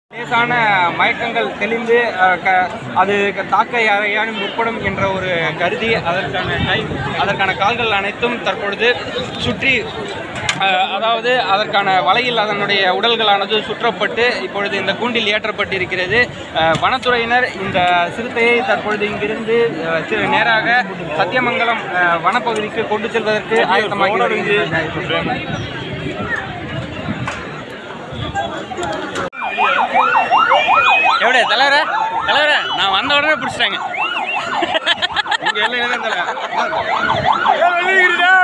லேசான மயக்கங்கள் தெளிந்து அஹ், க- அது க- தாக்க யாரையானும் முற்படும் என்ற ஒரு கருதி அதற்கான கை அதற்கான கால்கள் அனைத்தும் தற்பொழுது சுற்றி அஹ், அதாவது அதற்கான வலையில் அதனுடைய உடல்களானது சுற்றப்பட்டு இப்பொழுது இந்த கூண்டில் ஏற்றப்பட்டிருக்கிறது அஹ், வனத்துறையினர் இந்த சிறுத்தையை தற்பொழுது இங்கிருந்து அஹ், சிறு நேராக சத்தியமங்கலம் அஹ், வனப்பகுதிக்கு கொண்டு செல்வதற்கு ஆயத்தமாகி வருகிறது எப்படி தலைவர தலைவர நான் வந்த உடனே பிடிச்சிட்டாங்க இங்க எல்லாம்